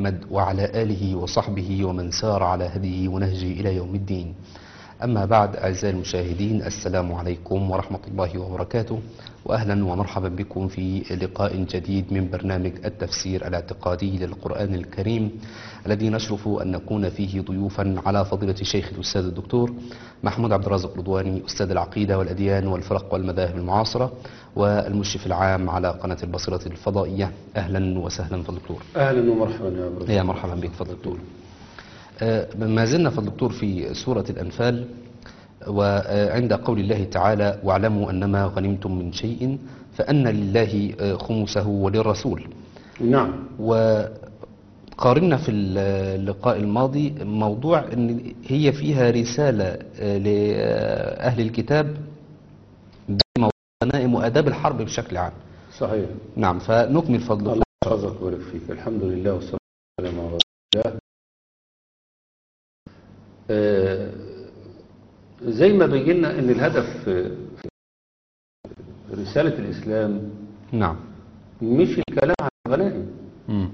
محمد وعلى آله وصحبه ومن سار على هديه ونهجه إلى يوم الدين أما بعد أعزائي المشاهدين السلام عليكم ورحمة الله وبركاته وأهلا ومرحبا بكم في لقاء جديد من برنامج التفسير الاعتقادي للقرآن الكريم الذي نشرف أن نكون فيه ضيوفا على فضيلة الشيخ الأستاذ الدكتور محمود عبد الرازق رضواني أستاذ العقيدة والأديان والفرق والمذاهب المعاصرة والمشرف العام على قناة البصيرة الفضائية أهلا وسهلا فضل الدكتور اهلا ومرحبا يا ابو يا مرحبا بك فضل الدكتور آه، ما زلنا فضل الدكتور في سورة الأنفال وعند قول الله تعالى واعلموا أنما غنمتم من شيء فأن لله آه، خمسه وللرسول نعم وقارنا في اللقاء الماضي موضوع أن هي فيها رسالة آه، لأهل الكتاب بموضوع الغنائم وآداب الحرب بشكل عام صحيح نعم فنكمل فضل الله يحفظك ويبارك فيك الحمد لله والصلاه والسلام على رسول الله آه، زي ما بينا ان الهدف في في رساله الاسلام نعم مش الكلام عن الغنائم مم.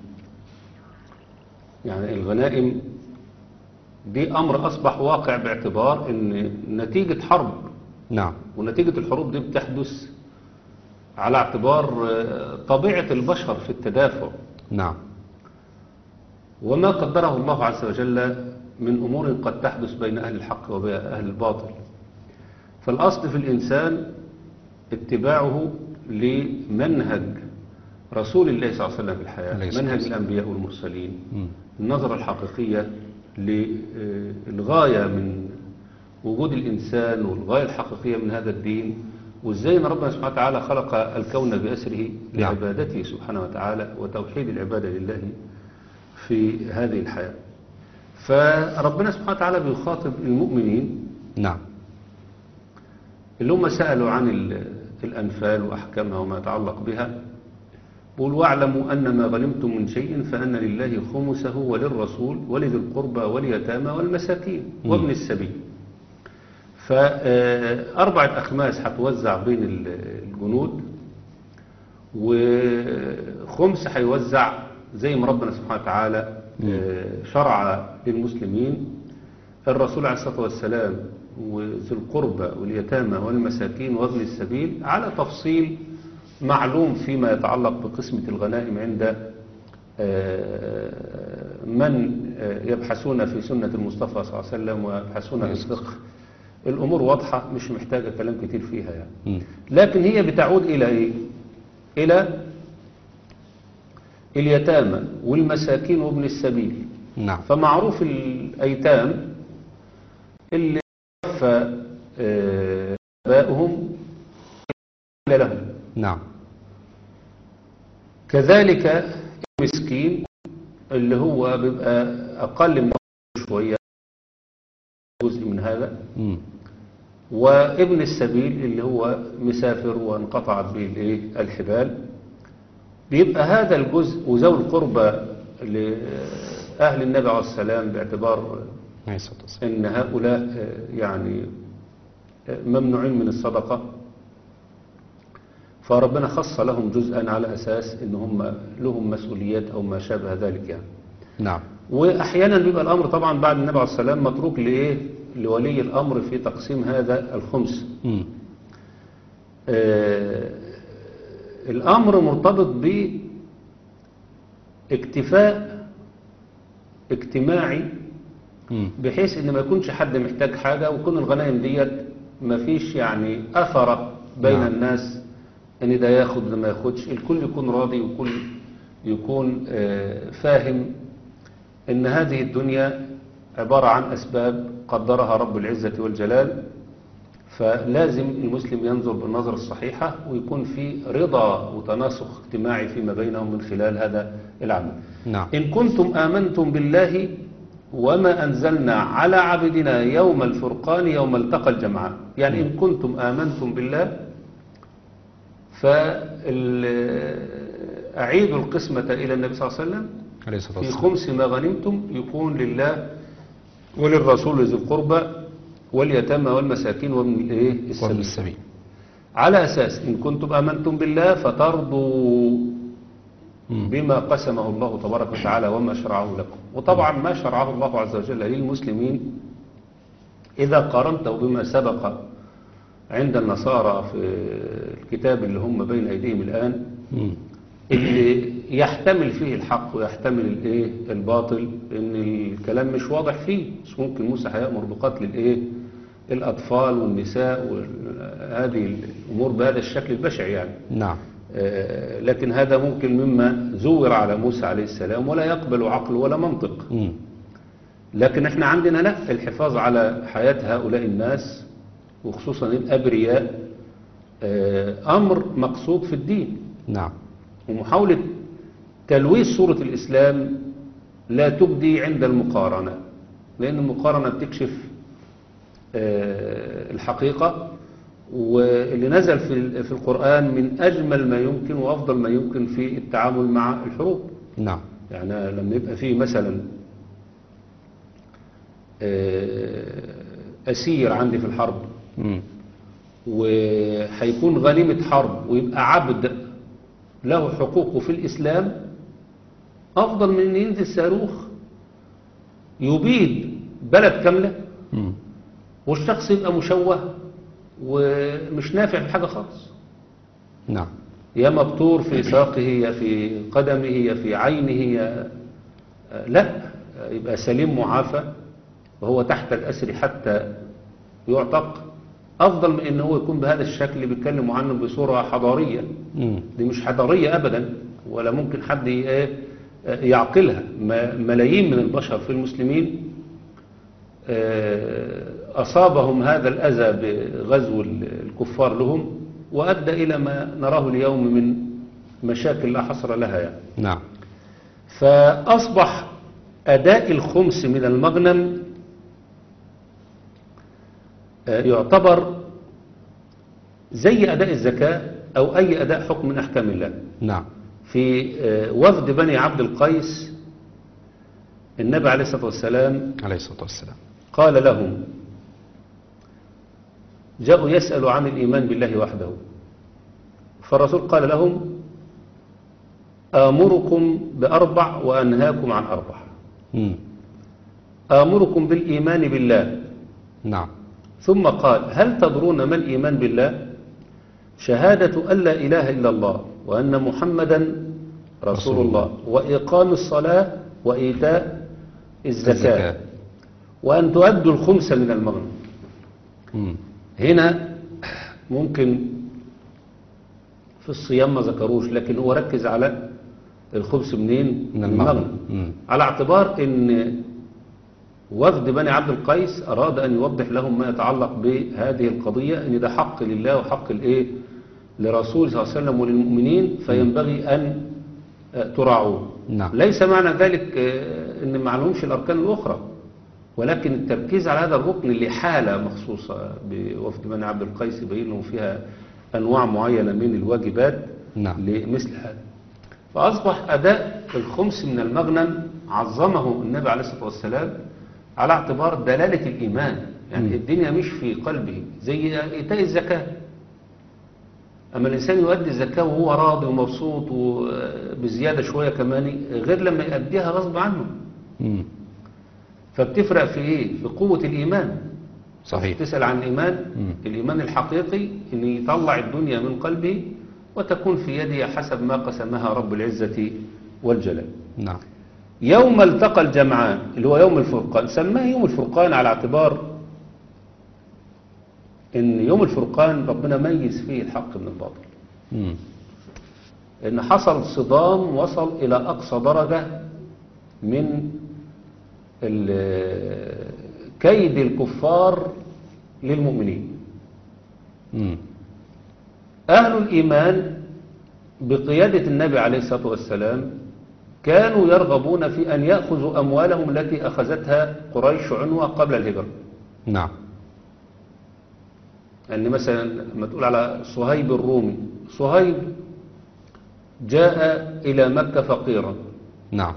يعني الغنائم دي امر اصبح واقع باعتبار ان نتيجه حرب نعم ونتيجه الحروب دي بتحدث على اعتبار آه، طبيعه البشر في التدافع نعم وما قدره الله عز وجل من أمور قد تحدث بين أهل الحق وبين أهل الباطل فالأصل في الإنسان اتباعه لمنهج رسول الله صلى الله عليه وسلم في عليه الحياة الصلاة منهج والسلام. الأنبياء والمرسلين مم. النظرة الحقيقية للغاية من وجود الإنسان والغاية الحقيقية من هذا الدين وإزاي أن ربنا سبحانه وتعالى خلق الكون بأسره نعم. لعبادته سبحانه وتعالى وتوحيد العبادة لله في هذه الحياة فربنا سبحانه وتعالى بيخاطب المؤمنين نعم اللي هم سألوا عن ال- الأنفال وأحكامها وما يتعلق بها قل واعلموا أن ما غنمتم من شيء فأن لله خمسه وللرسول ولذي القربى واليتامى والمساكين مم. وابن السبيل فأربعة أخماس هتوزع بين ال- الجنود وخمس هيوزع زي ما ربنا سبحانه وتعالى آه، شرع للمسلمين الرسول عليه الصلاة والسلام وذي القربى واليتامى والمساكين وابن السبيل على تفصيل معلوم فيما يتعلق بقسمة الغنائم عند آه، من آه، يبحثون في سنة المصطفى صلى الله عليه وسلم ويبحثون في الفقه الأمور واضحة مش محتاجة كلام كتير فيها يعني مم. لكن هي بتعود إلى إيه؟ إلى اليتامى والمساكين وابن السبيل نعم فمعروف الأيتام اللي توفى آه، آبائهم إلا لهم نعم كذلك المسكين اللي هو بيبقى أقل من شوية جزء من هذا مم. وابن السبيل اللي هو مسافر وانقطعت به الايه الحبال بيبقى هذا الجزء وذوي القربى لأهل النبي عليه السلام باعتبار عليه الصلاة والسلام أن هؤلاء آه، يعني آه، ممنوعين من الصدقة فربنا خص لهم جزءا على أساس أن هم لهم مسؤوليات أو ما شابه ذلك يعني نعم وأحيانا بيبقى الأمر طبعا بعد النبي عليه السلام متروك لإيه لولي الأمر في تقسيم هذا الخمس مم. آه، الأمر مرتبط باكتفاء اجتماعي مم. بحيث ان ما يكونش حد محتاج حاجة ويكون الغنائم ديت ما فيش يعني أثر بين نعم. نعم. الناس ان ده ياخد ده ما ياخدش الكل يكون راضي والكل يكون آه، فاهم ان هذه الدنيا عبارة عن أسباب قدرها رب العزة والجلال فلازم المسلم ينظر بالنظرة الصحيحة ويكون في رضا وتناسق اجتماعي فيما بينهم من خلال هذا العمل نعم إن كنتم آمنتم بالله وما أنزلنا على عبدنا يوم الفرقان يوم التقى الجمعان يعني إن كنتم آمنتم بالله فأعيدوا القسمة إلى النبي صلى الله عليه وسلم عليه الصلاة في والسلام خمس ما غنمتم يكون لله وللرسول ذي القربى واليتامى والمساكين وابن الإيه؟ وابن السبيل السبيل على أساس إن كنتم آمنتم بالله فترضوا بما قسمه الله تبارك وتعالى وما شرعه لكم وطبعا ما شرعه الله عز وجل للمسلمين إذا قارنته بما سبق عند النصارى في الكتاب اللي هم بين أيديهم الآن مم. اللي يحتمل فيه الحق ويحتمل الايه الباطل ان الكلام مش واضح فيه مش ممكن موسى هيأمر بقتل الايه الاطفال والنساء وهذه الامور بهذا الشكل البشع يعني نعم آه، لكن هذا ممكن مما زور على موسى عليه السلام ولا يقبل عقل ولا منطق مم. لكن احنا عندنا لا الحفاظ على حياة هؤلاء الناس وخصوصا الأبرياء آه، أمر مقصود في الدين نعم ومحاولة تلويث صورة الإسلام لا تبدي عند المقارنة لأن المقارنة بتكشف آه، الحقيقة واللي نزل في في القرآن من أجمل ما يمكن وأفضل ما يمكن في التعامل مع الحروب نعم يعني لما يبقى فيه مثلا آه، أسير عندي في الحرب مم. وهيكون غنيمة حرب ويبقى عبد له حقوقه في الإسلام أفضل من أن ينزل صاروخ يبيد بلد كاملة مم. والشخص يبقى مشوه ومش نافع في حاجة خالص نعم يا مبتور في ساقه يا في قدمه يا في عينه يا لا يبقى سليم معافى وهو تحت الأسر حتى يعتق أفضل من أنه هو يكون بهذا الشكل اللي بيتكلموا عنه بصورة حضارية مم. دي مش حضارية أبدا ولا ممكن حد ي- إيه يعقلها ما- ملايين من البشر في المسلمين آه، أصابهم هذا الأذى بغزو ال- الكفار لهم وأدى إلى ما نراه اليوم من مشاكل لا حصر لها يعني نعم فأصبح أداء الخمس من المغنم آه، يعتبر زي أداء الزكاة أو أي أداء حكم من أحكام الله نعم في آه، وفد بني عبد القيس النبي عليه الصلاة والسلام عليه الصلاة والسلام قال لهم جاءوا يسألوا عن الإيمان بالله وحده فالرسول قال لهم آمركم بأربع وأنهاكم عن أربع مم. آمركم بالإيمان بالله نعم ثم قال هل تدرون ما الإيمان بالله شهادة أن لا إله إلا الله وأن محمدا رسول رسول الله وإقام الصلاة وإيتاء الزكاة وأن تؤدوا الخمس من المغنم مم. هنا ممكن في الصيام ما ذكروش لكن هو ركز على الخبز منين من المغنم. مم. على اعتبار ان وفد بني عبد القيس اراد ان يوضح لهم ما يتعلق بهذه القضية ان ده حق لله وحق الايه لرسول صلى الله عليه وسلم وللمؤمنين فينبغي ان آه، تراعوه نعم. ليس معنى ذلك آه، ان ما عليهمش الاركان الاخرى ولكن التركيز على هذا الركن لحالة مخصوصة بوفد بني عبد القيس يبين لهم فيها أنواع معينة من الواجبات نعم. لمثل هذا فأصبح أداء الخمس من المغنم عظمه النبي عليه الصلاة والسلام على اعتبار دلالة الإيمان يعني مم. الدنيا مش في قلبه زي إيتاء الزكاة أما الإنسان يؤدي الزكاة وهو راضي ومبسوط وبزيادة شوية كمان غير لما يؤديها غصب عنه مم. فبتفرق في ايه في قوة الايمان صحيح تسأل عن الايمان مم. الايمان الحقيقي ان يطلع الدنيا من قلبه وتكون في يده حسب ما قسمها رب العزة والجلال نعم يوم التقى الجمعان اللي هو يوم الفرقان سماه يوم الفرقان على اعتبار ان يوم الفرقان ربنا ميز فيه الحق من الباطل مم. ان حصل صدام وصل الى اقصى درجة من ال- كيد الكفار للمؤمنين مم. اهل الايمان بقيادة النبي عليه الصلاة والسلام كانوا يرغبون في ان يأخذوا اموالهم التي اخذتها قريش عنوة قبل الهجرة نعم يعني مثلا لما تقول على صهيب الرومي صهيب جاء الى مكة فقيرا نعم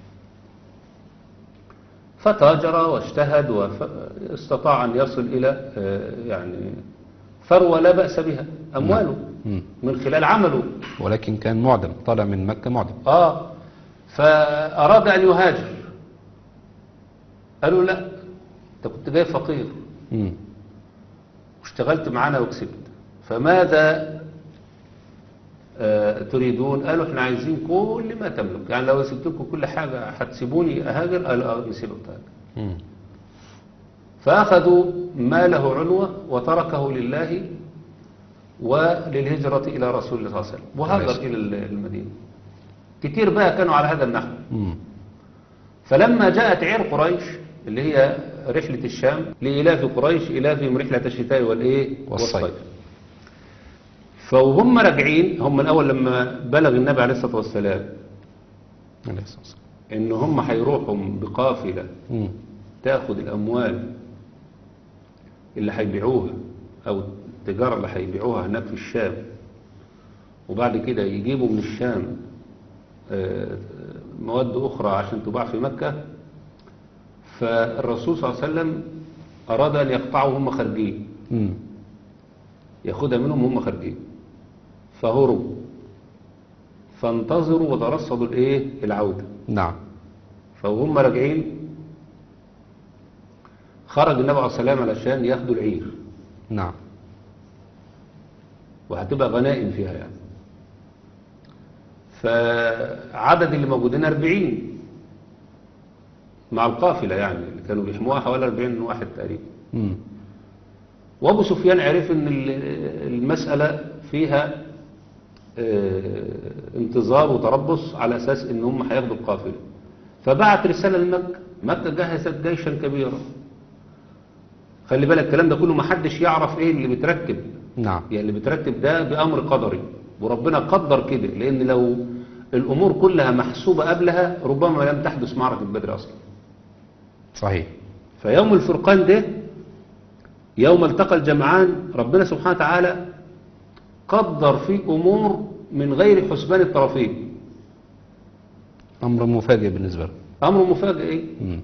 فتاجر واجتهد واستطاع أن يصل إلى آه، يعني ثروة لا بأس بها أمواله مم. من خلال عمله ولكن كان معدم طالع من مكة معدم اه فأراد أن يهاجر قالوا لا انت كنت جاي فقير مم. واشتغلت معانا وكسبت فماذا آه تريدون قالوا احنا عايزين كل ما تملك يعني لو سبت لكم كل حاجة هتسيبوني أهاجر قالوا اه نسيبك تهاجر مم. فأخذوا ماله عنوة وتركه لله وللهجرة إلى رسول الله صلى الله عليه وسلم وهاجر ماشي. إلى المدينة كتير بقى كانوا على هذا النحو مم. فلما جاءت عير قريش اللي هي رحلة الشام لإلاف قريش إلافهم رحلة الشتاء والإيه والصيف. فوهم راجعين هم الأول لما بلغ النبي عليه الصلاة والسلام عليه الصلاة والسلام. إن هم هيروحوا بقافلة مم. تاخد الأموال اللي هيبيعوها أو التجارة اللي هيبيعوها هناك في الشام وبعد كده يجيبوا من الشام آه، مواد أخرى عشان تباع في مكة فالرسول صلى الله عليه وسلم أراد أن يقطعوا هم خارجين مم. ياخدها منهم هم خارجين فهربوا فانتظروا وترصدوا الايه العودة نعم فهم راجعين خرج النبي عليه السلام علشان ياخدوا العير نعم وهتبقى غنائم فيها يعني فعدد اللي موجودين 40 مع القافلة يعني اللي كانوا بيحموها حوالي 40 واحد تقريبا مم. وابو سفيان عرف ان ال- المسألة فيها آه، انتظار وتربص على اساس ان هم هياخدوا القافلة فبعت رسالة لمكة مكة جهزت جيشا كبيرا خلي بالك الكلام ده كله ما حدش يعرف ايه اللي بتركب نعم يعني اللي بترتب ده بأمر قدري وربنا قدر كده لأن لو الأمور كلها محسوبة قبلها ربما لم تحدث معركة بدر أصلا صحيح فيوم الفرقان ده يوم التقى الجمعان ربنا سبحانه وتعالى قدر فيه أمور من غير حسبان الطرفين أمر مفاجئ بالنسبة له أمر مفاجئ إيه؟ مم.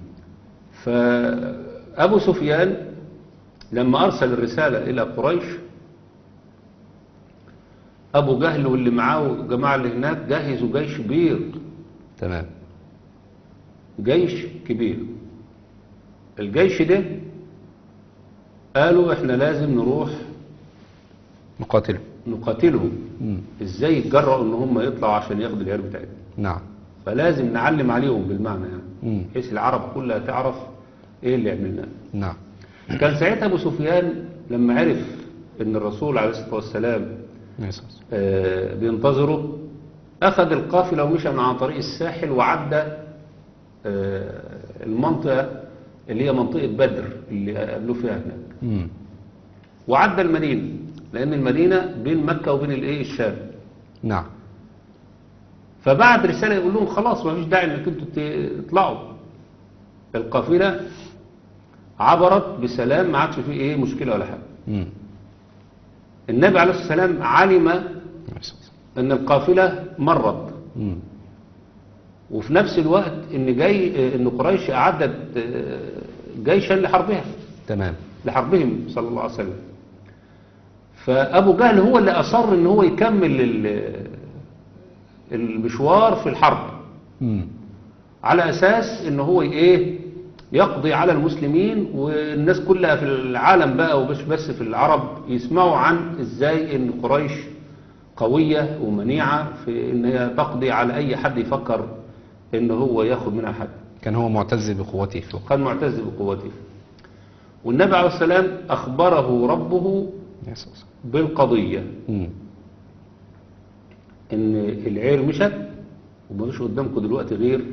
فأبو سفيان لما أرسل الرسالة إلى قريش أبو جهل واللي معاه والجماعة اللي هناك جهزوا جيش كبير تمام جيش كبير الجيش ده قالوا احنا لازم نروح نقاتله نقاتلهم مم. ازاي يتجرأوا ان هم يطلعوا عشان ياخدوا العير بتاعتهم نعم فلازم نعلم عليهم بالمعنى يعني مم. بحيث العرب كلها تعرف ايه اللي عملناه نعم كان ساعتها ابو سفيان لما عرف ان الرسول عليه الصلاه والسلام عليه الصلاة والسلام. آه، بينتظره أخذ القافلة ومشى من عن طريق الساحل وعدى آه، المنطقة اللي هي منطقة بدر اللي قابلوه فيها هناك مم. وعدى المدينة لأن المدينة بين مكة وبين الإيه الشام نعم فبعت رسالة يقول لهم خلاص ما فيش داعي انك انتوا تطلعوا القافلة عبرت بسلام ما عادش فيه ايه مشكلة ولا حاجة مم. النبي عليه الصلاة والسلام علم عليه الصلاة والسلام. ان القافلة مرت مم. وفي نفس الوقت ان جاي ان قريش اعدت جيشا لحربها تمام لحربهم صلى الله عليه وسلم فابو جهل هو اللي اصر ان هو يكمل ال- المشوار في الحرب مم. على اساس ان هو ايه يقضي على المسلمين والناس كلها في العالم بقى ومش بس في العرب يسمعوا عن ازاي ان قريش قوية ومنيعة في ان هي تقضي على اي حد يفكر ان هو ياخد منها حد كان هو معتز بقوته في الوقت كان معتز بقوته والنبي عليه السلام اخبره ربه عليه الصلاة والسلام. بالقضية مم. ان العير مشت ومفيش قدامكم دلوقتي غير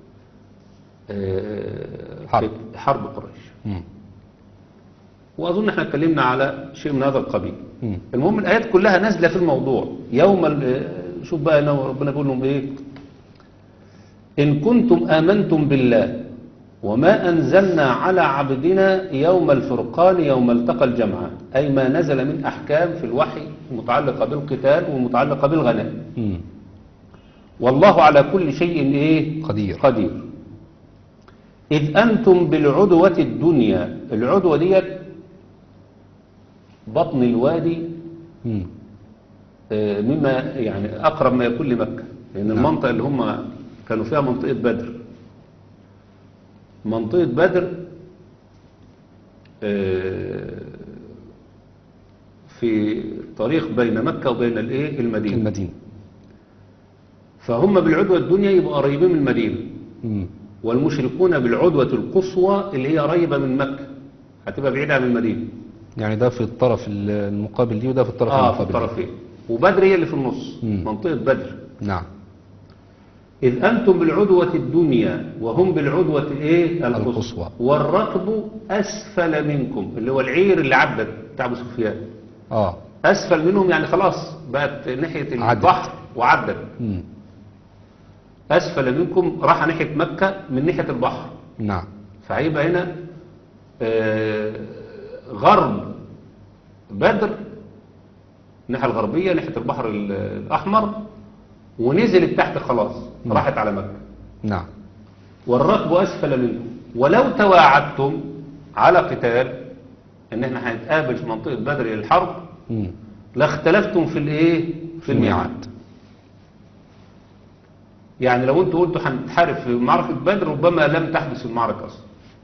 آه، حرب. حرب قريش مم. واظن احنا اتكلمنا على شيء من هذا القبيل مم. المهم الايات كلها نازله في الموضوع يوم ال- شوف بقى إنه ربنا بيقول لهم ايه ان كنتم امنتم بالله وما انزلنا على عبدنا يوم الفرقان يوم التقى الجمعان اي ما نزل من احكام في الوحي المتعلقه بالقتال والمتعلقه بالغنائم مم. والله على كل شيء ايه قدير. قدير إذ أنتم بالعدوة الدنيا العدوة ديت بطن الوادي مم. آه، مما يعني أقرب ما يكون لمكة لأن نعم. المنطقة اللي هم كانوا فيها منطقة بدر منطقة بدر آه، في طريق بين مكة وبين الايه في المدينة المدينة فهم بالعدوى الدنيا يبقوا قريبين من المدينة مم. والمشركون بالعدوة القصوى اللي هي قريبة من مكة هتبقى بعيدة عن المدينة يعني ده في الطرف المقابل ليه وده في الطرف اه في المقابل ليه. الطرفين وبدر هي اللي في النص مم. منطقة بدر نعم إذ أنتم بالعدوة الدنيا وهم بالعدوة الإيه القصوى. القصوى والركب أسفل منكم اللي هو العير اللي عدت بتاع أبو سفيان اه أسفل منهم يعني خلاص بقت ناحية عدت. البحر وعدت مم. أسفل منكم راح ناحية مكة من ناحية البحر نعم فهيبقى هنا آه، غرب بدر الناحية الغربية ناحية البحر ال- الأحمر ونزلت تحت خلاص مم. راحت على مكة نعم والركب أسفل منكم ولو تواعدتم على قتال ان احنا هنتقابل في منطقة بدر للحرب مم. لاختلفتم في الايه في الميعاد يعني لو انتوا قلتوا هنتحارب في معركة بدر ربما لم تحدث المعركة اصلا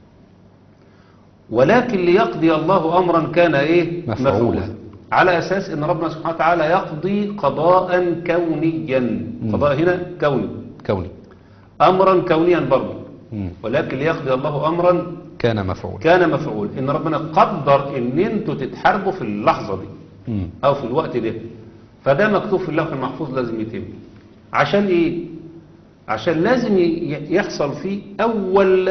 ولكن ليقضي الله امرا كان ايه مفعولا. على اساس ان ربنا سبحانه وتعالى يقضي قضاء كونيا قضاء هنا كوني كوني امرا كونيا برضه مم. ولكن ليقضي الله امرا كان مفعول كان مفعول ان ربنا قدر ان انتوا تتحاربوا في اللحظة دي مم. او في الوقت ده فده مكتوب في اللوح المحفوظ لازم يتم عشان ايه عشان لازم ي- يحصل فيه اول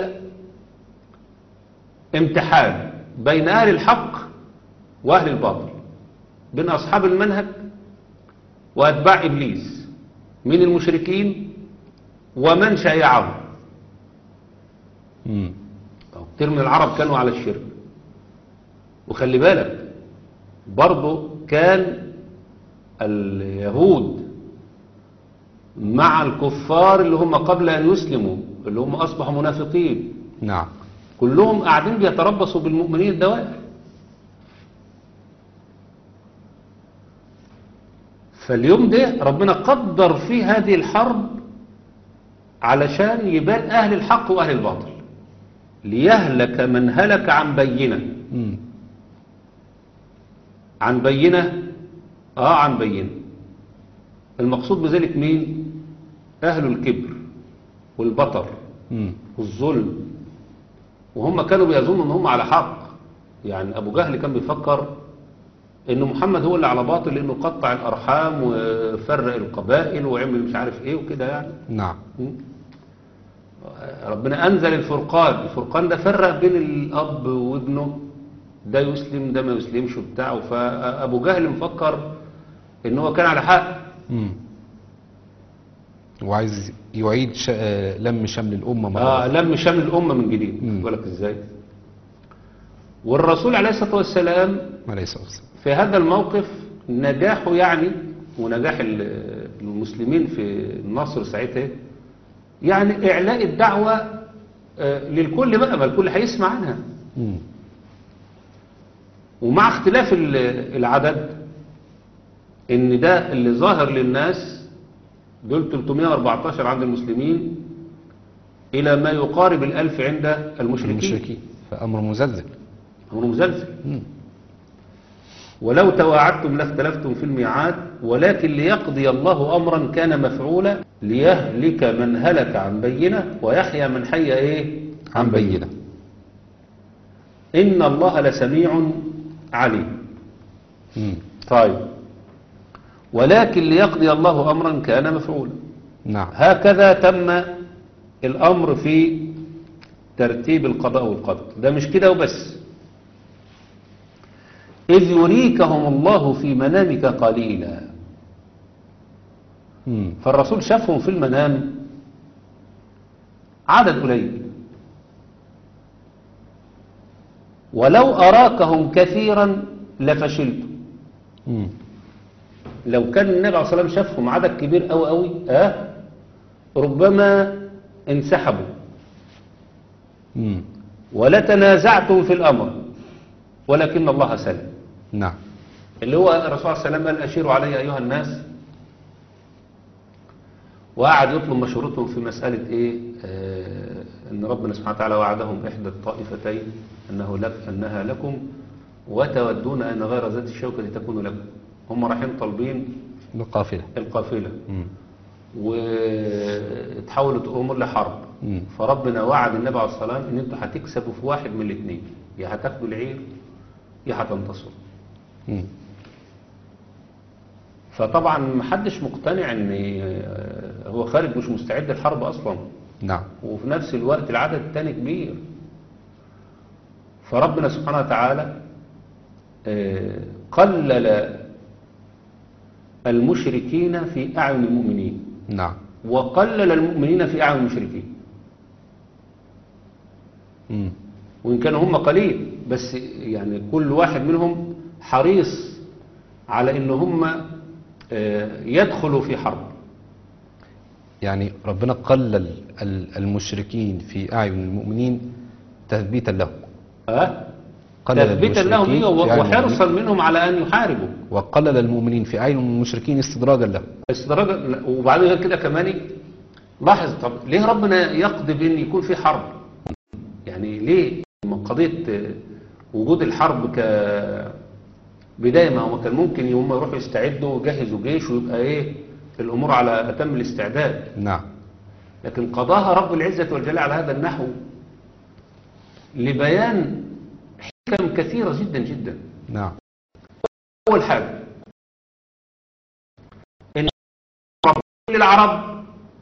امتحان بين اهل الحق واهل الباطل بين اصحاب المنهج واتباع ابليس من المشركين ومن شايعهم مم. كتير من العرب كانوا على الشرك وخلي بالك برضو كان اليهود مع الكفار اللي هم قبل أن يسلموا اللي هم أصبحوا منافقين نعم كلهم قاعدين بيتربصوا بالمؤمنين الدوائر فاليوم ده ربنا قدر فيه هذه الحرب علشان يبان أهل الحق وأهل الباطل ليهلك من هلك عن بينه مم. عن بينة اه عن بينة المقصود بذلك مين اهل الكبر والبطر مم. والظلم وهم كانوا بيظنوا ان هم على حق يعني ابو جهل كان بيفكر ان محمد هو اللي على باطل لانه قطع الارحام وفرق القبائل وعمل مش عارف ايه وكده يعني نعم م? ربنا انزل الفرقان الفرقان ده فرق بين الاب وابنه ده يسلم ده ما يسلمش وبتاع فابو جهل مفكر ان هو كان على حق مم. وعايز يعيد ش... آه، لم شمل الأمة مرة آه أخرى. لم شمل الامه من جديد مم. بالك ازاي والرسول عليه الصلاه والسلام عليه الصلاة والسلام في هذا الموقف نجاحه يعني ونجاح ال- المسلمين في النصر ساعتها يعني إعلاء الدعوة آه، للكل بقى ما الكل هيسمع عنها مم. ومع اختلاف ال- العدد ان ده اللي ظاهر للناس دول 314 عند المسلمين الى ما يقارب الالف عند المشركين المشركين فأمر مزلزل امر مزلزل مم. ولو تواعدتم لاختلفتم في الميعاد ولكن ليقضي الله أمرا كان مفعولا ليهلك من هلك عن بينة ويحيى من حي إيه عن بينة إن الله لسميع عليم مم. طيب ولكن ليقضي الله أمرا كان مفعولا نعم هكذا تم الأمر في ترتيب القضاء والقدر ده مش كده وبس إذ يريكهم الله في منامك قليلا مم. فالرسول شافهم في المنام عدد قليل ولو أراكهم كثيرا لفشلتم مم. لو كان النبي عليه الصلاة والسلام شافهم عدد كبير أوي أوي أه ربما انسحبوا مم. ولتنازعتم في الأمر ولكن الله سلم نعم اللي هو الرسول صلى الله عليه وسلم قال أشيروا علي أيها الناس وقعد يطلب مشورتهم في مسألة إيه آه أن ربنا سبحانه وتعالى وعدهم إحدى الطائفتين أنه لك أنها لكم وتودون أن غير ذات الشوكة تكون لكم هم رايحين طالبين بالقافلة القافلة مم. وتحولت الأمور لحرب مم. فربنا وعد النبي عليه الصلاة والسلام ان انتوا هتكسبوا في واحد من الاثنين يا هتاخدوا العير يا هتنتصروا مم. فطبعا محدش مقتنع ان آه، هو خارج مش مستعد للحرب اصلا نعم وفي نفس الوقت العدد الثاني كبير فربنا سبحانه وتعالى آه، قلل المشركين في أعين المؤمنين نعم وقلل المؤمنين في أعين المشركين مم. وإن كانوا هم قليل بس يعني كل واحد منهم حريص على إن هم آه، يدخلوا في حرب يعني ربنا قلل ال- المشركين في أعين المؤمنين تثبيتا لهم أه؟ قلل تثبيتا لهم المشركين إيه في أعين وحرصا المؤمنين منهم على أن يحاربوا وقلل المؤمنين في أعين المشركين استدراجا لهم استدراج وبعدين غير كده كمان لاحظ طب ليه ربنا يقضي بان يكون في حرب يعني ليه من قضيه آه، وجود الحرب ك بدايه ما هو كان ممكن هم يروحوا يستعدوا ويجهزوا جيش ويبقى ايه الامور على اتم الاستعداد نعم لكن قضاها رب العزه والجلال على هذا النحو لبيان حكم كثيره جدا جدا نعم أول حاجة إن رب كل العرب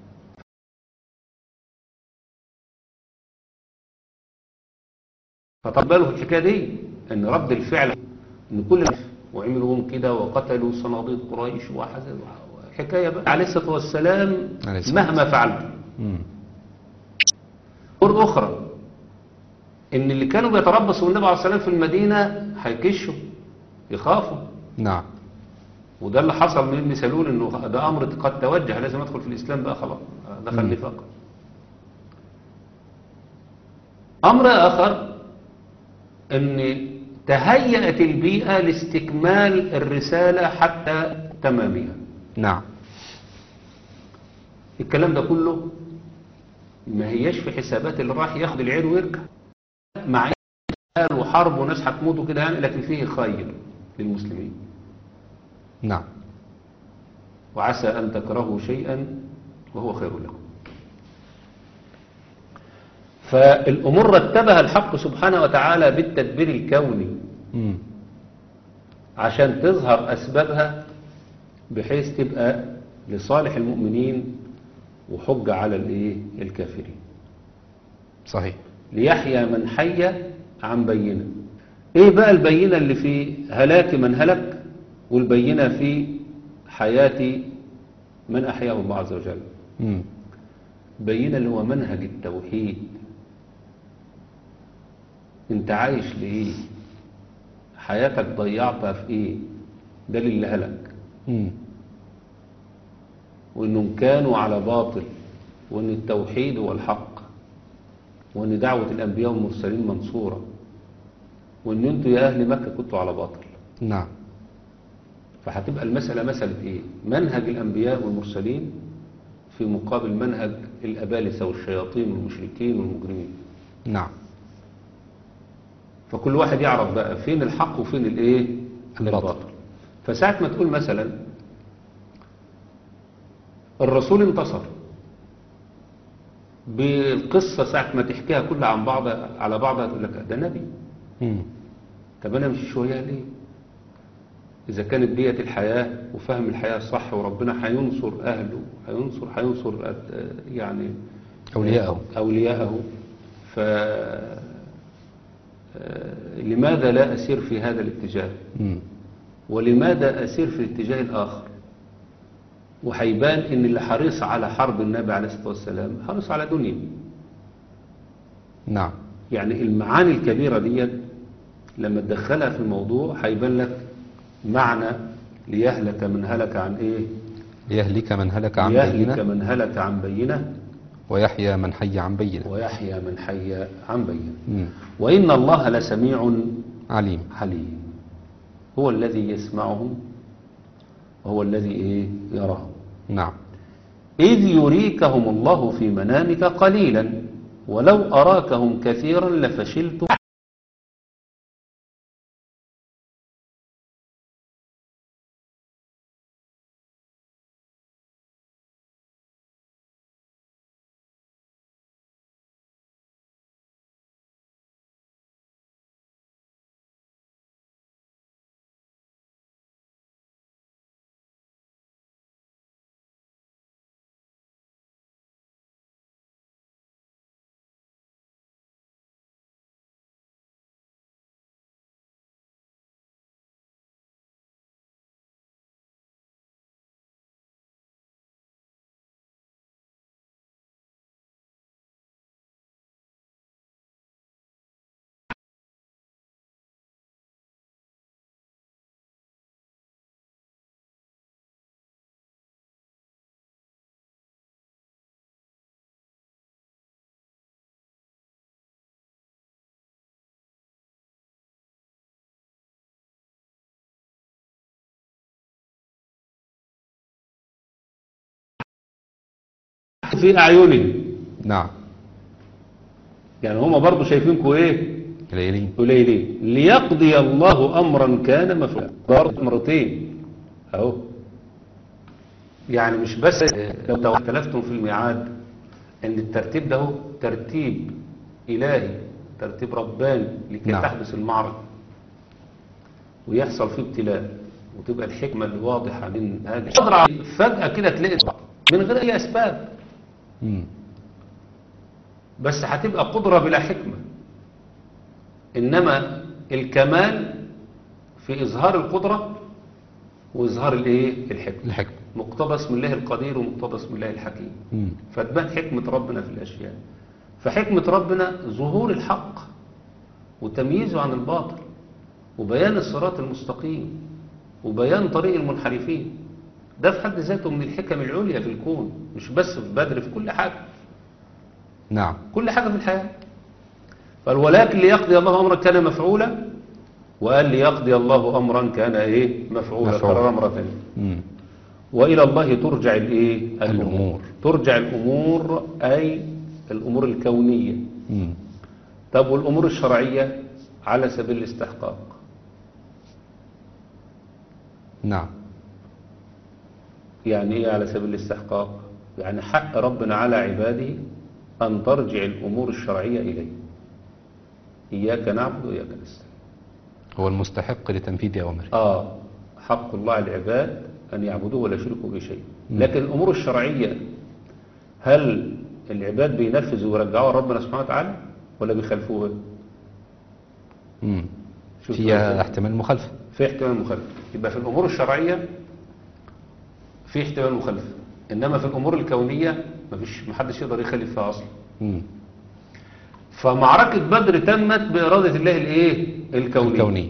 فتقبلوا في الحكاية دي إن رد الفعل إن كل الناس وعملوا هم كده وقتلوا صناديق قريش وحزن حكاية بقى عليه الصلاة والسلام عليه الصلاة مهما فعلت مم. أمور أخرى إن اللي كانوا بيتربصوا بالنبي عليه الصلاة والسلام في المدينة هيكشوا يخافوا نعم وده اللي حصل من ابن سلول انه ده امر قد توجه لازم ادخل في الاسلام بقى خلاص دخل نفاق امر اخر ان تهيأت البيئة لاستكمال الرسالة حتى تمامها نعم الكلام ده كله ما هياش في حسابات اللي راح ياخد العير ويرجع مع قتال وحرب وناس هتموتوا كده يعني لكن فيه خير للمسلمين نعم وعسى أن تكرهوا شيئا وهو خير لكم فالأمور رتبها الحق سبحانه وتعالى بالتدبير الكوني مم. عشان تظهر أسبابها بحيث تبقى لصالح المؤمنين وحجة على الإيه؟ الكافرين صحيح ليحيى من حي عن بينة ايه بقى البينة اللي في هلاك من هلك والبينة في حياة من أحياه الله عز وجل مم. بينة اللي هو منهج التوحيد انت عايش لإيه حياتك ضيعتها في ايه ده اللي هلك مم. وانهم كانوا على باطل وان التوحيد هو الحق وان دعوة الانبياء والمرسلين منصورة وان انتوا يا اهل مكة كنتوا على باطل نعم فهتبقى المسألة مسألة ايه منهج الانبياء والمرسلين في مقابل منهج الابالسة والشياطين والمشركين والمجرمين نعم فكل واحد يعرف بقى فين الحق وفين الايه الباطل. فساعة ما تقول مثلا الرسول انتصر بالقصة ساعة ما تحكيها كلها عن بعض على بعضها تقول لك ده نبي مم. طب انا مش شوية ليه اذا كانت ديت الحياة وفهم الحياة صح وربنا هينصر اهله هينصر هينصر أد- يعني أولياءه. اولياءه ف آه، لماذا لا اسير في هذا الاتجاه مم. ولماذا أسير في الاتجاه الآخر وهيبان إن اللي حريص على حرب النبي عليه الصلاة والسلام حريص على دنيا نعم يعني المعاني الكبيرة دي لما تدخلها في الموضوع هيبان لك معنى ليهلك من هلك عن إيه ليهلك من هلك عن ليهلك بينة من هلك عن بينة ويحيى من حي عن بينة ويحيى من حي عن بينة مم. وإن الله لسميع عليم عليم هو الذي يسمعهم وهو الذي إيه يراهم نعم إذ يريكهم الله في منامك قليلا ولو أراكهم كثيرا لفشلتم في أعينهم نعم يعني هم برضو شايفينكم إيه قليلين قليلين ليقضي الله أمرا كان مفعولا برضو مرتين أهو يعني مش بس لو اختلفتم في الميعاد ان الترتيب ده هو ترتيب إلهي ترتيب رباني لكي نعم. تحدث المعركة ويحصل فيه ابتلاء وتبقى الحكمة اللي واضحة من هذه قدرة فجأة كده تلاقي من غير أي أسباب مم. بس هتبقى قدرة بلا حكمة إنما الكمال في إظهار القدرة وإظهار الإيه الحكمة الحكمة مقتضى اسم الله القدير ومقتضى اسم الله الحكيم مم. فتبان حكمة ربنا في الأشياء فحكمة ربنا ظهور الحق وتمييزه عن الباطل وبيان الصراط المستقيم وبيان طريق المنحرفين ده في حد ذاته من الحكم العليا في الكون مش بس في بدر في كل حاجة نعم كل حاجة في الحياة قال ولكن ليقضي الله أمرا كان مفعولا وقال ليقضي الله أمرا كان إيه مفعولا مفعولا. قرر مرة ثانية مم. وإلى الله ترجع الإيه الأمور. ترجع الأمور أي الأمور الكونية مم. طب والأمور الشرعية على سبيل الاستحقاق نعم يعني إيه على سبيل الاستحقاق يعني حق ربنا على عباده أن ترجع الأمور الشرعية إليه إياك نعبد وإياك نستعين هو المستحق لتنفيذ أوامره آه حق الله على العباد أن يعبدوه ولا يشركوا به شيء مم. لكن الأمور الشرعية هل العباد بينفذوا ويرجعوها ربنا سبحانه وتعالى ولا بيخالفوها مم. شوف فيها بقى. احتمال مخالفة في احتمال مخالفة يبقى في الأمور الشرعية في احتمال مخالفة إنما في الأمور الكونية مفيش محدش يقدر يخالف فيها أصلا مم. فمعركة بدر تمت بإرادة الله الإيه الكونية الكوني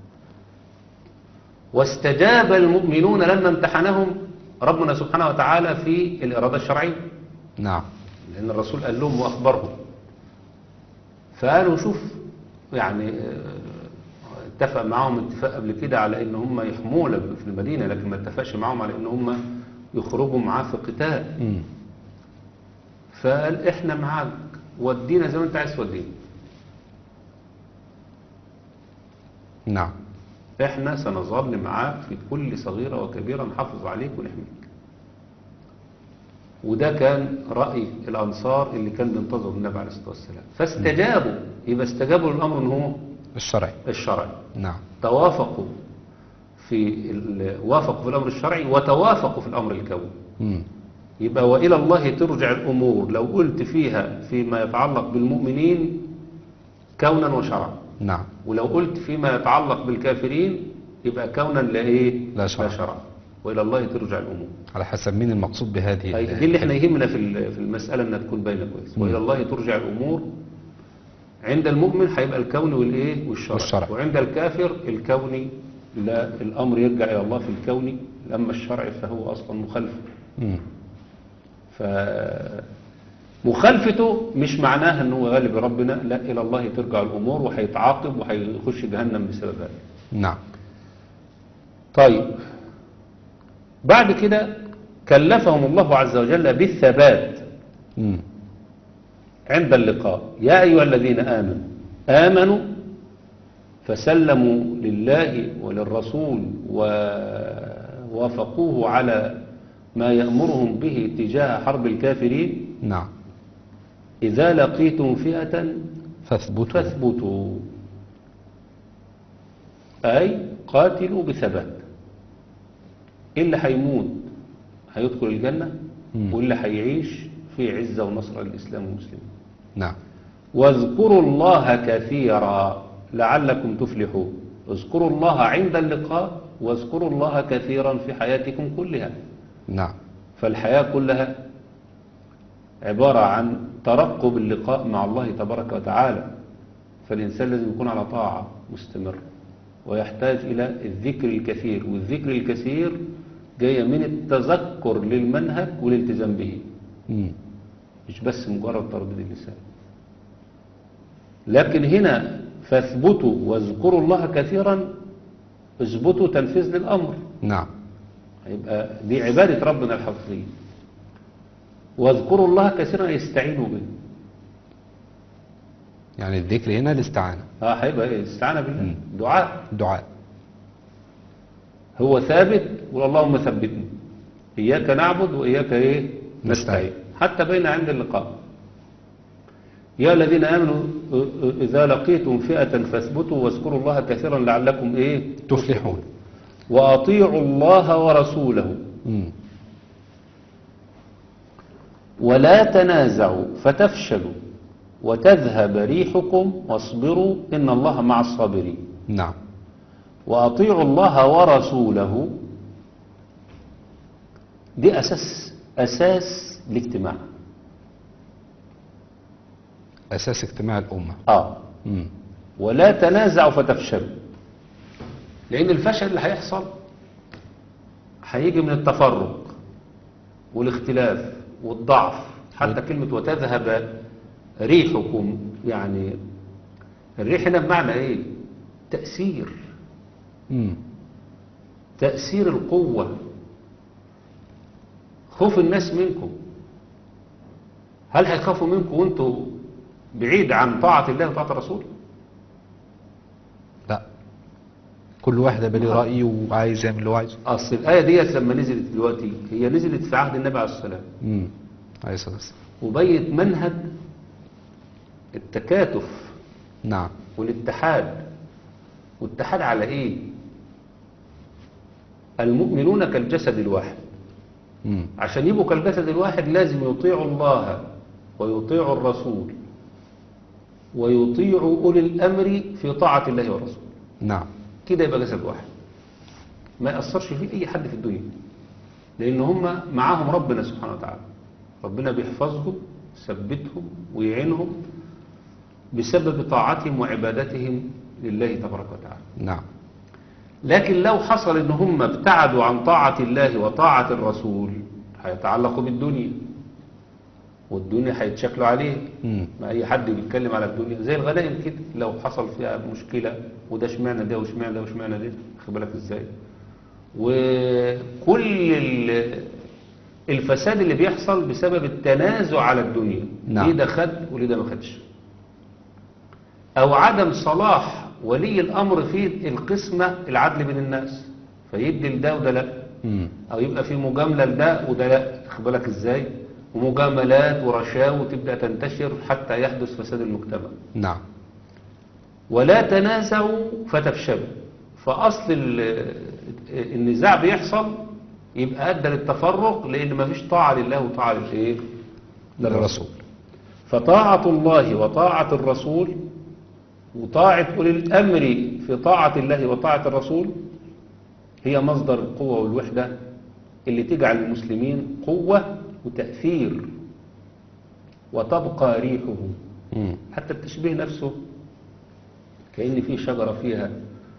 واستجاب المؤمنون لما امتحنهم ربنا سبحانه وتعالى في الإرادة الشرعية نعم لأن الرسول قال لهم وأخبرهم فقالوا شوف يعني آه، اتفق معاهم اتفاق قبل كده على ان هم يحموه في المدينة لكن ما اتفقش معاهم على ان هم يخرجوا معاه في قتال مم. فقال احنا معاك ودينا زي ما انت عايز تودينا نعم احنا سنظل معاك في كل صغيرة وكبيرة نحافظ عليك ونحميك وده كان رأي الأنصار اللي كان بينتظر النبي عليه الصلاة والسلام فاستجابوا يبقى استجابوا للأمر ان هو الشرعي الشرعي نعم توافقوا في ال- وافقوا في الأمر الشرعي وتوافقوا في الأمر الكوني مم. يبقى وإلى الله ترجع الأمور لو قلت فيها فيما يتعلق بالمؤمنين كونا وشرعا نعم ولو قلت فيما يتعلق بالكافرين يبقى كونا لا إيه لا شرعا. شرعا وإلى الله ترجع الأمور على حسب مين المقصود بهذه أي ال- دي اللي احنا يهمنا في ال- في المسألة انها تكون باينة كويس مم. وإلى الله ترجع الأمور عند المؤمن هيبقى الكوني والإيه والشرع والشرع. وعند الكافر الكوني لا الأمر يرجع إلى الله في الكوني أما الشرع فهو أصلا مخالف مم. ف مخالفته مش معناها انه غالب ربنا لا الى الله ترجع الامور وهيتعاقب وهيخش جهنم بسبب هذا نعم طيب بعد كده كلفهم الله عز وجل بالثبات مم. عند اللقاء يا أيها الذين آمنوا آمنوا فسلموا لله وللرسول ووافقوه على ما يأمرهم به تجاه حرب الكافرين نعم إذا لقيتم فئة فاثبتوا فاثبتوا أي قاتلوا بثبات اللي هيموت هيدخل الجنة مم. واللي هيعيش في عزة ونصر للإسلام والمسلمين نعم واذكروا الله كثيرا لعلكم تفلحون اذكروا الله عند اللقاء واذكروا الله كثيرا في حياتكم كلها نعم فالحياة كلها عبارة عن ترقب اللقاء مع الله تبارك وتعالى فالإنسان لازم يكون على طاعة مستمرة ويحتاج إلى الذكر الكثير والذكر الكثير جاية من التذكر للمنهج والالتزام به مم. مش بس مجرد ترديد اللسان لكن هنا فاثبتوا واذكروا الله كثيرا اثبتوا تنفيذ للأمر نعم يبقى دي عبادة ربنا الحقيقية واذكروا الله كثيرا يستعينوا به يعني الذكر هنا الاستعانة اه هيبقى ايه استعانة بالله مم. دعاء دعاء هو ثابت قول اللهم ثبتني إياك نعبد وإياك إيه نستعين. نستعين حتى بين عند اللقاء يا الذين آمنوا إذا لقيتم فئة فاثبتوا واذكروا الله كثيرا لعلكم إيه تفلحون وأطيعوا الله ورسوله مم. ولا تنازعوا فتفشلوا وتذهب ريحكم واصبروا إن الله مع الصابرين نعم وأطيعوا الله ورسوله دي أساس أساس الاجتماع أساس اجتماع الأمة آه مم. ولا تنازعوا فتفشلوا لأن الفشل اللي هيحصل هيجي من التفرق والاختلاف والضعف حتى كلمة وتذهب ريحكم يعني الريح هنا بمعنى ايه تأثير مم. تأثير القوة خوف الناس منكم هل هيخافوا منكم وانتوا بعيد عن طاعة الله وطاعة الرسول لا كل واحد يبقى ليه رأي وعايز يعمل اللي هو عايزه اصل الآية ديت لما نزلت دلوقتي هي نزلت في عهد النبي عليه الصلاة والسلام مم. عليه الصلاة والسلام وبيت منهج التكاتف نعم والاتحاد والاتحاد على ايه المؤمنون كالجسد الواحد مم. عشان يبقوا كالجسد الواحد لازم يطيعوا الله ويطيعوا الرسول ويطيعوا أولي الأمر في طاعة الله ورسوله نعم كده يبقى جسد واحد ما يأثرش فيه أي حد في الدنيا لأن هم معاهم ربنا سبحانه وتعالى ربنا بيحفظهم يثبتهم ويعينهم بسبب طاعتهم وعبادتهم لله تبارك وتعالى نعم لكن لو حصل ان هم ابتعدوا عن طاعة الله وطاعة الرسول هيتعلقوا بالدنيا والدنيا هيتشكلوا عليه مم. ما اي حد بيتكلم على الدنيا زي الغنائم كده لو حصل فيها مشكلة وده اشمعنى ده واشمعنى ده واشمعنى ده خد بالك ازاي وكل ال- الفساد اللي بيحصل بسبب التنازع على الدنيا نعم. ليه ده خد وليه ده ما خدش او عدم صلاح ولي الامر في القسمة العدل بين الناس فيدي لده وده لا مم. او يبقى في مجاملة لده وده لا خد بالك ازاي ومجاملات ورشاوى تبدأ تنتشر حتى يحدث فساد المجتمع نعم ولا تنازعوا فتفشلوا فأصل ال- النزاع بيحصل يبقى أدى للتفرق لأن مفيش طاعة لله وطاعة للإيه؟ للرسول فطاعة الله وطاعة الرسول وطاعة أولي الأمر في طاعة الله وطاعة الرسول هي مصدر القوة والوحدة اللي تجعل المسلمين قوة وتأثير وتبقى ريحه مم. حتى التشبيه نفسه كأن في شجرة فيها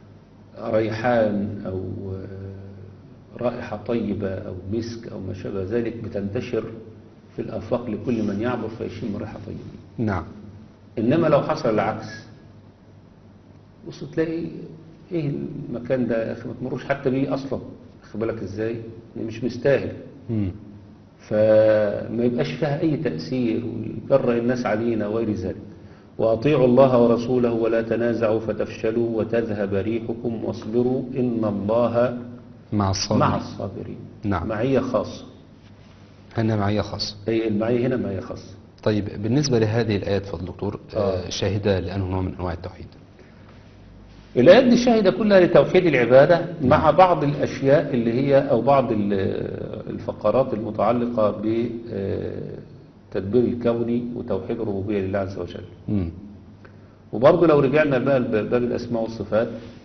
ريحان أو آه، رائحة طيبة أو مسك أو ما شابه ذلك بتنتشر في الآفاق لكل من يعبر فيشم ريحة طيبة نعم إنما لو حصل العكس بص تلاقي ايه المكان ده يا اخي ما تمروش حتى بيه اصلا خد بالك ازاي يعني مش مستاهل مم. فما يبقاش فيها أي تأثير ويجرأ الناس علينا وغير ذلك وأطيعوا الله ورسوله ولا تنازعوا فتفشلوا وتذهب ريحكم واصبروا إن الله مع الصابرين مع الصابرين نعم. معية خاصة هنا معية خاصة أي المعية هنا معية خاصة طيب بالنسبة لهذه الآيات فضل دكتور آه. آه. شاهدة لأنه نوع من أنواع التوحيد الآيات دي شاهدة كلها لتوحيد العبادة مع بعض الأشياء اللي هي أو بعض ال- الفقرات المتعلقة بتدبير الكوني وتوحيد الربوبية لله عز وجل مم. وبرضه لو رجعنا بقى لباب الأسماء والصفات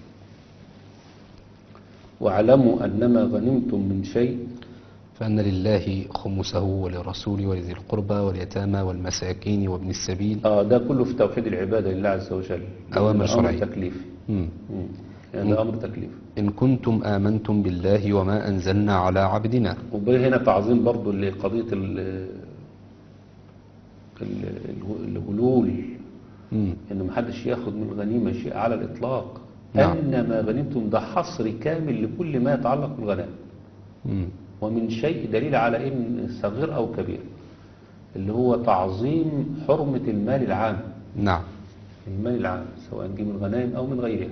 واعلموا أنما غنمتم من شيء فأن لله خمسه وللرسول ولذي القربى واليتامى والمساكين وابن السبيل آه ده كله في توحيد العبادة لله عز وجل أوامر ده شرعية. أمر تكليفي مم. مم. يعني ده أمر تكليفي إن كنتم آمنتم بالله وما أنزلنا على عبدنا وبه هنا تعظيم برضه لقضية ال ال- ال- الغلول مم. إن محدش ياخد من الغنيمة شيء على الإطلاق نعم. أنما غنمتم ده حصر كامل لكل ما يتعلق بالغنائم مم. ومن شيء دليل على ان صغير او كبير اللي هو تعظيم حرمة المال العام نعم المال العام سواء جه من غنائم او من غيرها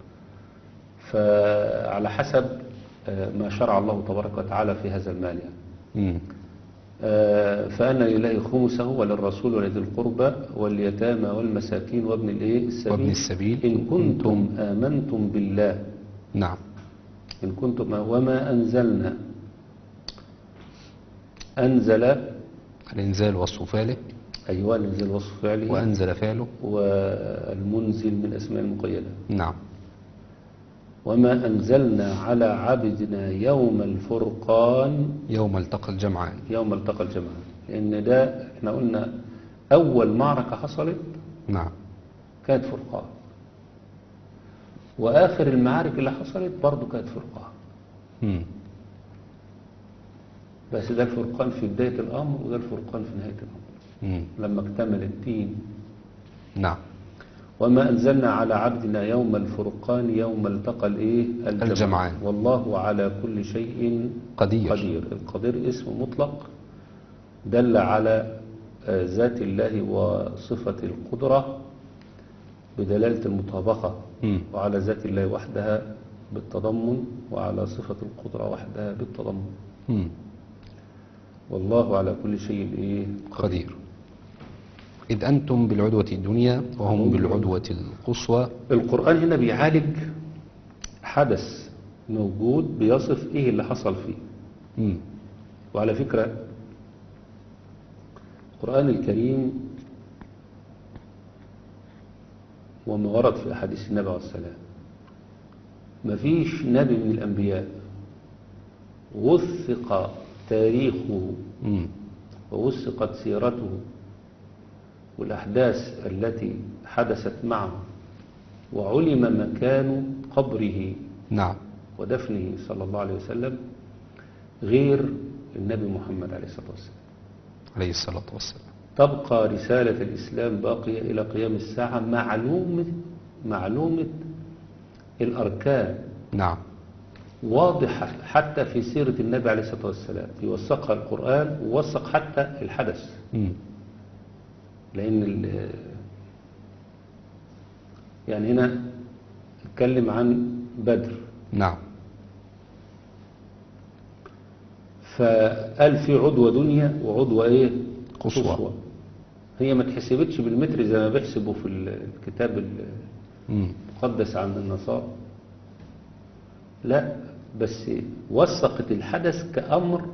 فعلى حسب آه، ما شرع الله تبارك وتعالى في هذا المال يعني مم. آه، فأن لله خمسه وللرسول ولذي القربى واليتامى والمساكين وابن الايه السبيل وابن السبيل إن كنتم آمنتم بالله نعم إن كنتم وما أنزلنا أنزل الإنزال وصف فعله أيوة نزل وصف فعله وأنزل فعله والمنزل من أسماء المقيدة نعم وما أنزلنا على عبدنا يوم الفرقان يوم التقى الجمعان يوم التقى الجمعان لأن ده احنا قلنا أول معركة حصلت نعم كانت فرقان وآخر المعارك اللي حصلت برضو كانت فرقان مم. بس ده الفرقان في بداية الأمر وده الفرقان في نهاية الأمر مم. لما اكتمل الدين نعم وما أنزلنا على عبدنا يوم الفرقان يوم التقى الإيه الجمعان. والله على كل شيء قدير قدير القدير اسم مطلق دل على آه، ذات الله وصفة القدرة بدلالة المطابقة مم. وعلى ذات الله وحدها بالتضمن وعلى صفة القدرة وحدها بالتضمن مم. والله على كل شيء إيه قدير إذ أنتم بالعدوة الدنيا وهم بالعدوة القصوى القرآن هنا بيعالج حدث موجود بيصف ايه اللي حصل فيه مم. وعلى فكرة القرآن الكريم وما ورد في أحاديث النبي عليه السلام مفيش نبي من الأنبياء وثق تاريخه مم. ووثقت سيرته والأحداث التي حدثت معه وعلم مكان قبره نعم ودفنه صلى الله عليه وسلم غير النبي محمد عليه الصلاة والسلام عليه الصلاة والسلام تبقى رسالة الإسلام باقية إلى قيام الساعة معلومة معلومة الأركان نعم واضحة حتى في سيرة النبي عليه الصلاة والسلام يوثقها القرآن ووثق حتى الحدث مم. لأن ال- يعني هنا نتكلم عن بدر نعم فقال في عضوة دنيا وعضوة ايه قصوى. هي ما اتحسبتش بالمتر زي ما بيحسبوا في الكتاب مم. المقدس عند النصارى لا بس وثقت الحدث كأمر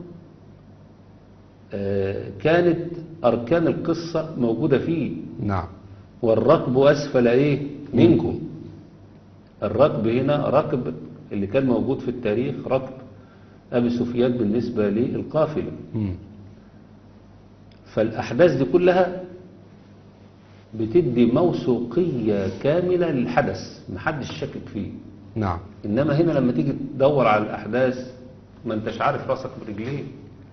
آه، كانت أركان القصة موجودة فيه نعم والركب أسفل إيه منكم الركب هنا ركب اللي كان موجود في التاريخ ركب أبي سفيان بالنسبة للقافلة مم. فالأحداث دي كلها بتدي موثوقية كاملة للحدث محدش شاكك فيه نعم إنما هنا لما تيجي تدور على الأحداث ما انتش عارف راسك برجليه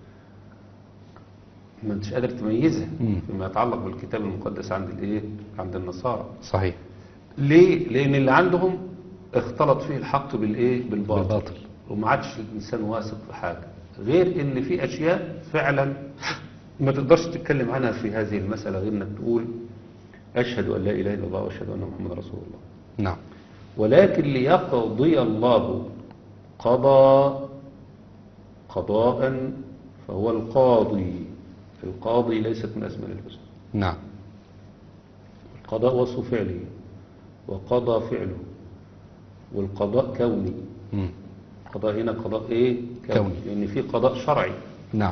ما انتش قادر تميزها مم. فيما يتعلق بالكتاب المقدس عند الايه عند النصارى صحيح ليه لان اللي عندهم اختلط فيه الحق بالايه بالباطل, بالباطل. وما عادش الانسان واثق في حاجه غير ان في اشياء فعلا ما تقدرش تتكلم عنها في هذه المساله غير انك تقول اشهد ان لا اله الا الله واشهد ان محمد رسول الله نعم ولكن ليقضي الله قضى قضاء فهو القاضي القاضي ليست من اسماء الحسنى نعم القضاء وصف فعله وقضى فعله والقضاء كوني مم. قضاء هنا قضاء ايه كوني. لان في قضاء شرعي نعم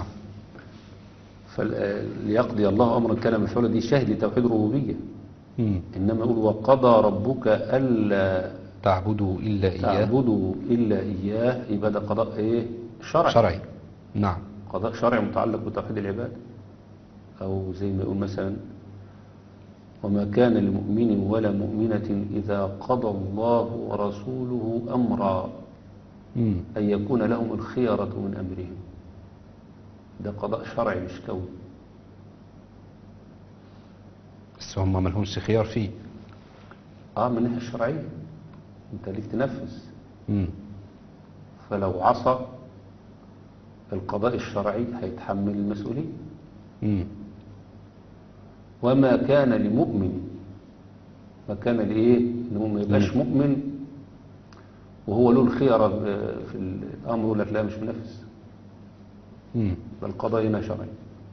فليقضي الله امرا كان مفعولا دي شاهد لتوحيد الربوبيه مم. انما يقول وقضى ربك الا تعبدوا إلا إياه تعبدوا الا اياه يبقى ده قضاء ايه شرعي شرعي نعم قضاء شرعي متعلق بتوحيد العباد أو زي ما يقول مثلا وما كان لمؤمن ولا مؤمنة إذا قضى الله ورسوله أمرا مم. أن يكون لهم الخيرة من أمرهم ده قضاء شرعي مش كوني بس هم ما لهمش خيار فيه آه من الناحية الشرعية أنت ليك تنفذ مم. فلو عصى القضاء الشرعي هيتحمل المسؤولية مم. وما كان لمؤمن ما كان لإيه إنه ما يبقاش مؤمن وهو له الخيرة في الأمر يقول لك لا مش منفذ مم. بل القضاء هنا شرعي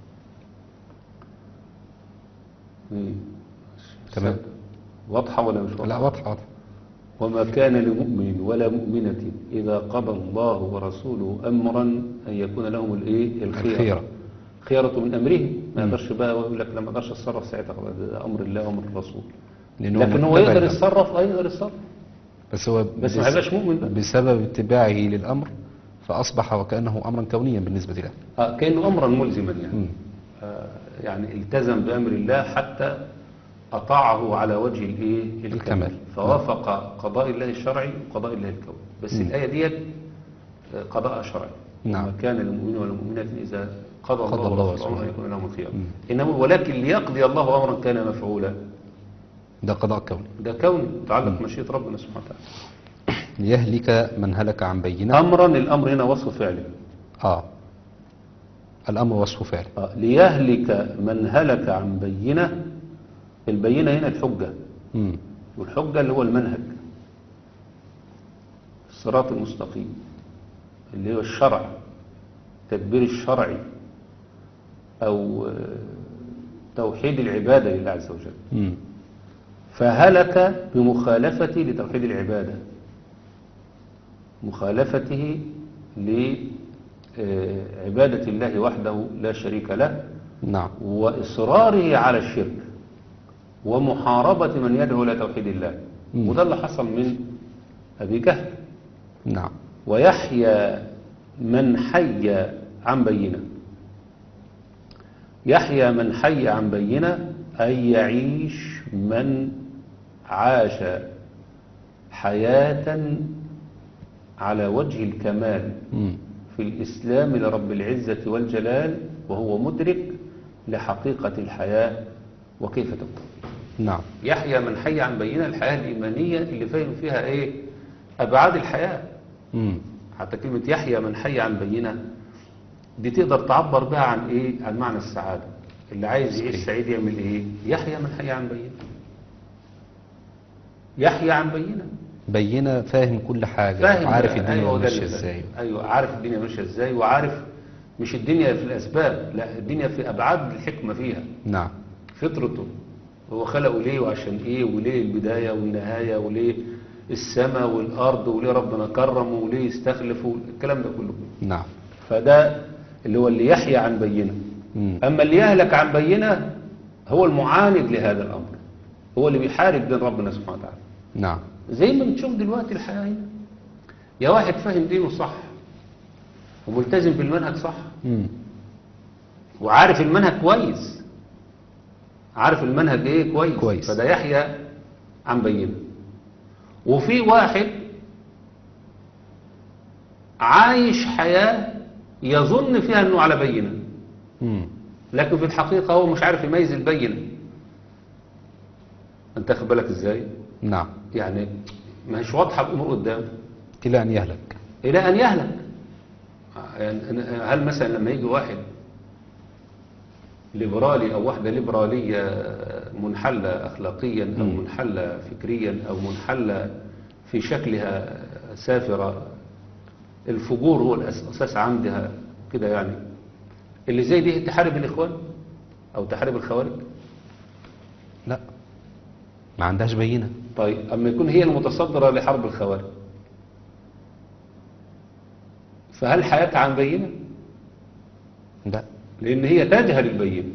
إيه؟ تمام. واضحة ولا مش واضحة لا واضح واضح وما كان لمؤمن ولا مؤمنة إذا قضى الله ورسوله أمرا أن يكون لهم الإيه الخيرة الخيرة. خيرة من أمرهم ما يقدرش بقى يقول لك لا ما اقدرش اتصرف ساعتها خلاص ده أمر الله وأمر الرسول لأنه لكن هو متبع يقدر الأمر. يتصرف اه يقدر يتصرف بس هو بس ما هيبقاش مؤمن بقى بسبب اتباعه للأمر فأصبح وكأنه أمرا كونيا بالنسبة له آه كأنه أمرا ملزما يعني مم. آه يعني التزم بأمر الله حتى أطاعه على وجه الإيه الكمال. فوافق قضاء الله الشرعي وقضاء الله الكوني بس مم. الآية ديت آه، قضاء شرعي نعم. وما كان للمؤمن ولا مؤمنة إذا قضى قضى الله الله ورسوله أن ورسوله. يكون لهم الخيار مم. إنما ولكن ليقضي الله أمرا كان مفعولا ده قضاء كوني ده كوني متعلق بمشيئة ربنا سبحانه وتعالى ليهلك من هلك عن بينة أمرا الأمر هنا وصف فعله آه الأمر وصف فعل آه، ليهلك من هلك عن بينة البينة هنا الحجة مم. والحجة اللي هو المنهج الصراط المستقيم اللي هو الشرع التدبير الشرعي أو آه، توحيد العبادة لله عز وجل مم. فهلك بمخالفته لتوحيد العبادة مخالفته لعبادة الله وحده لا شريك له نعم وإصراره على الشرك ومحاربة من يدعو إلى توحيد الله مم. وده اللي حصل من أبي جهل نعم ويحيى من حي عن بينة يحيى من حي عن بينة أي يعيش من عاش حياة على وجه الكمال مم. في الإسلام لرب العزة والجلال وهو مدرك لحقيقة الحياة وكيف تكون نعم يحيى من حي عن بينة الحياة الإيمانية اللي فاهم فيها إيه أبعاد الحياة مم. حتى كلمة يحيى من حي عن بينة دي تقدر تعبر بها عن إيه عن معنى السعادة اللي عايز يعيش صحيح. سعيد يعمل إيه يحيى من حي عن بينة يحيى عن بينة بينة فاهم كل حاجة فاهم عارف بقى. الدنيا أيوة ده ماشية اللي فاهم. ازاي ايوه عارف الدنيا ماشيه ازاي وعارف مش الدنيا في الاسباب لا الدنيا في ابعاد الحكمه فيها نعم فطرته هو خلقه ليه وعشان ايه وليه البدايه والنهايه وليه السماء والارض وليه ربنا كرمه وليه يستخلفه الكلام ده كله نعم فده اللي هو اللي يحيى عن بينه مم. اما اللي يهلك عن بينه هو المعاند لهذا الامر هو اللي بيحارب بين ربنا سبحانه وتعالى نعم زي ما بنشوف دلوقتي الحياة هنا يا واحد فاهم دينه صح وملتزم بالمنهج صح مم. وعارف المنهج كويس عارف المنهج ايه كويس كويس. فده يحيى عن بينه وفي واحد عايش حياة يظن فيها انه على بينه مم. لكن في الحقيقة هو مش عارف يميز البينة انت خد بالك ازاي نعم يعني ما هيش واضحة الأمور قدامه إلى أن يهلك إلى أن يهلك يعني أنا- هل مثلا لما يجي واحد ليبرالي أو واحدة ليبرالية منحلة أخلاقيا أو مم. منحلة فكريا أو منحلة في شكلها سافرة الفجور هو الأساس عندها كده يعني اللي زي دي تحارب الإخوان أو تحارب الخوارج لا ما عندهاش بينة طيب أما يكون هي المتصدرة لحرب الخوارج فهل حياتها عن بينة؟ لا لأن هي تجهل البينة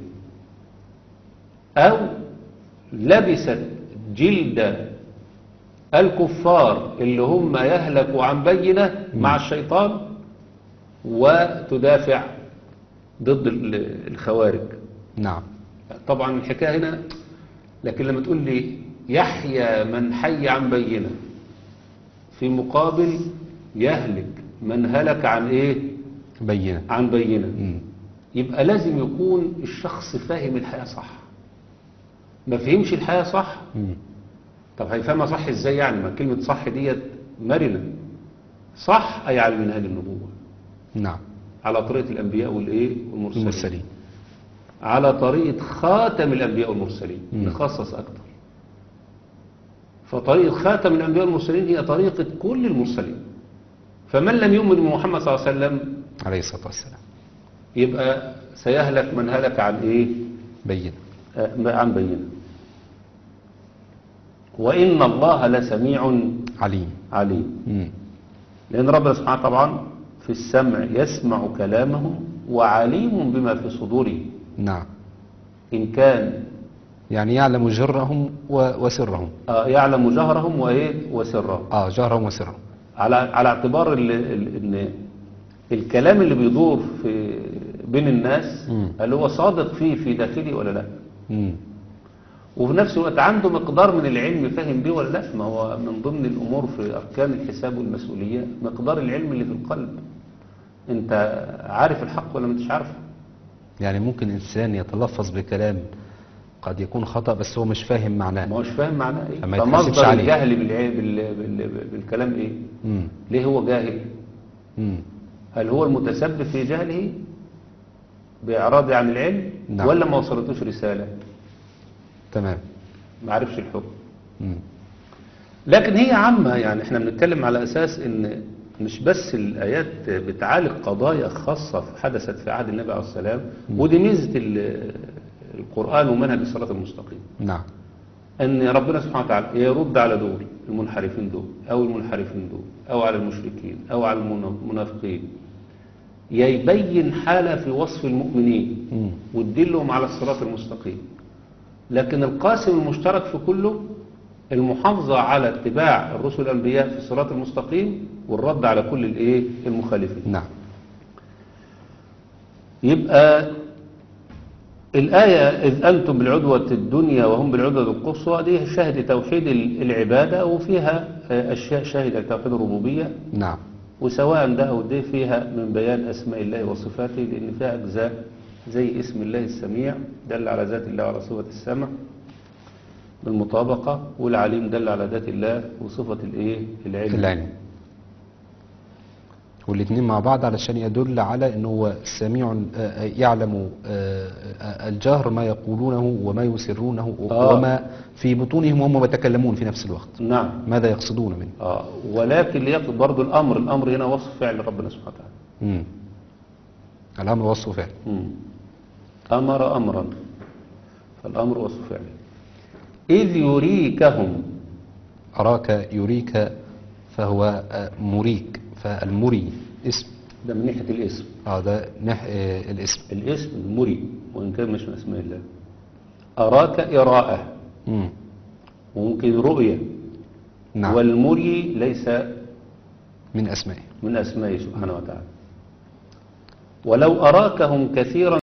أو لبست جلد الكفار اللي هم يهلكوا عن بينة مع الشيطان وتدافع ضد ال- الخوارج نعم طبعا الحكاية هنا لكن لما تقول لي يحيى من حي عن بينة في مقابل يهلك من هلك عن ايه بينة عن بينة مم. يبقى لازم يكون الشخص فاهم الحياة صح ما فهمش الحياة صح مم. طب هيفهمها صح ازاي يعني ما كلمة صح ديت مرنة صح أي على منهج النبوة نعم على طريقة الأنبياء والإيه والمرسلين المرسلين على طريقة خاتم الأنبياء والمرسلين مم. نخصص أكتر فطريقة خاتم الأنبياء والمرسلين هي طريقة كل المرسلين فمن لم يؤمن بمحمد صلى الله عليه وسلم عليه الصلاة والسلام يبقى سيهلك من هلك عن إيه بينة آه، عن بينه وإن الله لسميع عليم عليم مم. لأن ربنا سبحانه طبعا في السمع يسمع كلامهم وعليم بما في صدورهم نعم إن كان يعني يعلم جرهم و- وسرهم آه، يعلم جهرهم وإيه وسرهم اه جهرهم وسرهم على على اعتبار ال- ال- ان الكلام اللي بيدور في بين الناس مم. هل هو صادق فيه في داخله ولا لا مم. وفي نفس الوقت عنده مقدار من العلم فاهم بيه ولا لا ما هو من ضمن الامور في اركان الحساب والمسؤوليه مقدار العلم اللي في القلب انت عارف الحق ولا ما انتش عارفه يعني ممكن إنسان يتلفظ بكلام قد يكون خطأ بس هو مش فاهم ما معناه هوش فاهم معناه ايه فما يتحاسبش فمصدر عليه. الجهل بالع- بال- بال- بالكلام ايه مم. ليه هو جاهل مم. هل هو المتسبب في جهله بإعراضه عن العلم نعم. ولا ما وصلتوش رسالة تمام ما عرفش الحكم مم. لكن هي عامة يعني احنا بنتكلم على أساس ان مش بس الآيات بتعالج قضايا خاصة حدثت في عهد النبي عليه السلام ودي ميزة ال- القرآن ومنهج الصراط المستقيم نعم ان ربنا سبحانه وتعالى يرد على دول المنحرفين دول او المنحرفين دول او على المشركين او على المنا- المنافقين يا يبين حالة في وصف المؤمنين مم. وتدلهم على الصراط المستقيم لكن القاسم المشترك في كله المحافظة على اتباع الرسل الأنبياء في الصراط المستقيم والرد على كل الايه المخالفين نعم يبقى الآية إذ أنتم بالعدوة الدنيا وهم بالعدوة القصوى دي شاهد توحيد العبادة وفيها آه، أشياء شاهدة توحيد الربوبية نعم وسواء ده أو ده فيها من بيان أسماء الله وصفاته لأن فيها أجزاء زي اسم الله السميع دل على ذات الله وعلى صفة السمع بالمطابقة والعليم دل على ذات الله وصفة الإيه العلم العلم والاثنين مع بعض علشان يدل على انه هو سميع آه، يعلم آه، آه، الجهر ما يقولونه وما يسرونه آه. وما في بطونهم وهم يتكلمون في نفس الوقت نعم ماذا يقصدون منه آه ولكن ليقضي برضو الأمر الأمر هنا وصف فعل ربنا سبحانه وتعالى مم. الامر وصف فعل مم. أمر أمرا فالأمر وصف فعله إذ يريكهم اراك يريك فهو آه، مريك فالمري اسم ده من ناحية الاسم اه ده نح... آه، الاسم الاسم المري وإن كان مش من أسماء الله أراك إراءة مم. وممكن رؤية نعم والمري ليس من اسمائه من أسمائه سبحانه وتعالى ولو أراكهم كثيرا